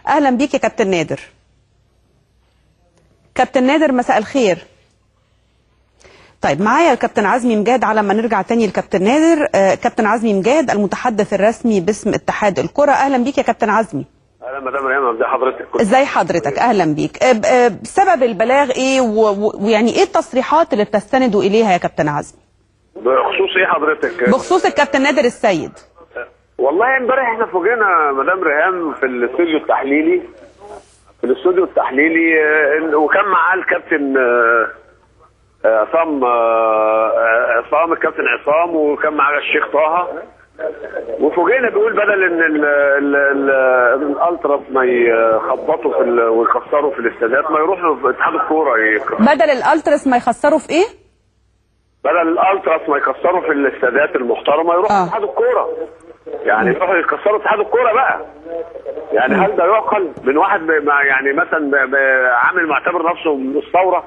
اهلا بيك يا كابتن نادر كابتن نادر مساء الخير طيب معايا الكابتن عزمي مجاد على ما نرجع تاني لكابتن نادر آه كابتن عزمي مجاد المتحدث الرسمي باسم اتحاد الكرة اهلا بيك يا كابتن عزمي اهلا مدام ريما ازي حضرتك كنت ازاي حضرتك اهلا بيك آه آه سبب البلاغ ايه و- و- ويعني ايه التصريحات اللي بتستندوا اليها يا كابتن عزمي بخصوص ايه حضرتك بخصوص الكابتن نادر السيد والله امبارح احنا فوجئنا مدام ريهام في الاستوديو التحليلي في الاستوديو التحليلي آه، إن- وكان معاه الكابتن آه، آه، عصام آه، آه، عصام الكابتن عصام وكان معاه الشيخ طه وفوجئنا بيقول بدل ان ال- ال- ال- الالتراس ما يخبطوا في ال- ويكسروا في الاستادات ما يروحوا في اتحاد الكوره يك- بدل الالترس ما يخسروا في ايه بدل الالتراس ما يكسروا في الاستادات المحترمه يروحوا آه. اتحاد الكوره يعني يروحوا يكسروا اتحاد الكوره بقى يعني هل ده يعقل من واحد ب- ما- يعني مثلا ب- ب- عامل معتبر نفسه من الثوره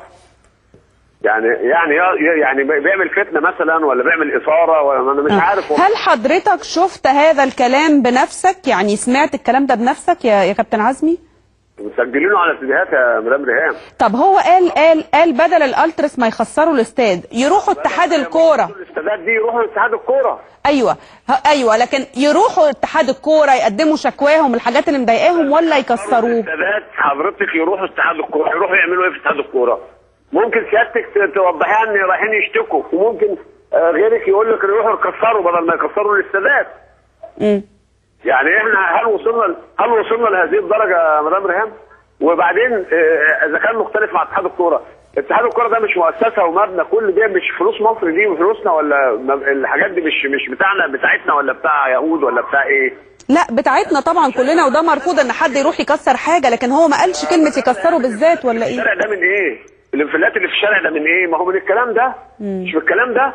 يعني يعني يعني بيعمل فتنه مثلا ولا بيعمل اثاره ولا انا مش عارف هو- هل حضرتك شفت هذا الكلام بنفسك يعني سمعت الكلام ده بنفسك يا يا كابتن عزمي مسجلينه على سيديهات يا مدام ريهام طب هو قال قال قال بدل الالترس ما يخسروا الاستاد يروحوا اتحاد الكوره الاستادات دي يروحوا اتحاد الكوره ايوه ه- ايوه لكن يروحوا اتحاد الكوره يقدموا شكواهم الحاجات اللي مضايقاهم ولا يكسروه الاستادات حضرتك يروحوا اتحاد الكوره يروحوا يعملوا ايه في اتحاد الكوره ممكن سيادتك ت- توضحيها ان رايحين يشتكوا وممكن آه، غيرك يقول لك يروحوا يكسروا بدل ما يكسروا الاستادات امم يعني احنا هل وصلنا هل وصلنا لهذه الدرجه يا مدام ريهام وبعدين آه، اذا كان مختلف مع اتحاد الكوره اتحاد الكوره ده مش مؤسسه ومبنى كل ده مش فلوس مصر دي وفلوسنا ولا م- الحاجات دي مش مش بتاعنا بتاعتنا ولا بتاع يهود ولا بتاع ايه لا بتاعتنا طبعا كلنا وده مرفوض ان حد يروح يكسر حاجه لكن هو ما قالش كلمه يكسروا بالذات ولا ايه الشارع ده من ايه؟ الانفلات اللي في الشارع ده من ايه؟ ما هو من الكلام ده مش من الكلام ده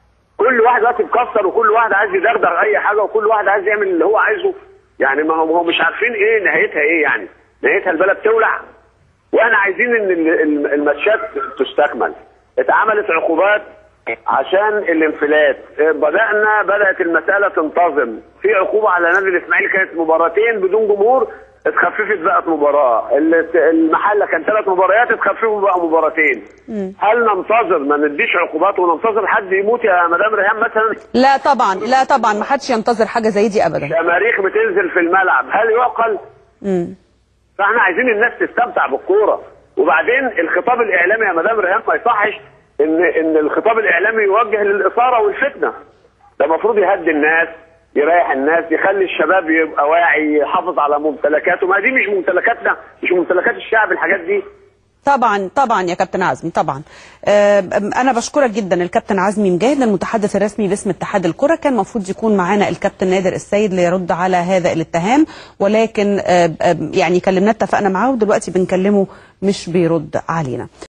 كل واحد دلوقتي مكسر وكل واحد عايز يدردر اي حاجه وكل واحد عايز يعمل اللي هو عايزه يعني ما هو ما هو مش عارفين ايه نهايتها ايه يعني نهايتها البلد تولع واحنا عايزين ان ال- ال- الماتشات تستكمل اتعملت عقوبات عشان الانفلات اه، بدأنا بدأت المسألة تنتظم في عقوبة على نادي الإسماعيلي كانت مباراتين بدون جمهور اتخففت بقت مباراة ال- المحلة كان ثلاث مباريات اتخففوا بقى مباراتين هل ننتظر ما نديش عقوبات وننتظر حد يموت يا مدام ريهام مثلا لا طبعا لا طبعا ما حدش ينتظر حاجه زي دي ابدا شماريخ بتنزل في الملعب هل يعقل امم فاحنا عايزين الناس تستمتع بالكوره وبعدين الخطاب الاعلامي يا مدام ريهام ما يصحش ان ان الخطاب الاعلامي يوجه للاثاره والفتنه ده المفروض يهدي الناس يريح الناس يخلي الشباب يبقى واعي يحافظ على ممتلكاته ما دي مش ممتلكاتنا مش ممتلكات الشعب الحاجات دي طبعا طبعا يا كابتن عزمي طبعا آه، انا بشكرك جدا الكابتن عزمي مجاهد المتحدث الرسمي باسم اتحاد الكره كان المفروض يكون معانا الكابتن نادر السيد ليرد على هذا الاتهام ولكن آه، آه، يعني كلمناه اتفقنا معاه ودلوقتي بنكلمه مش بيرد علينا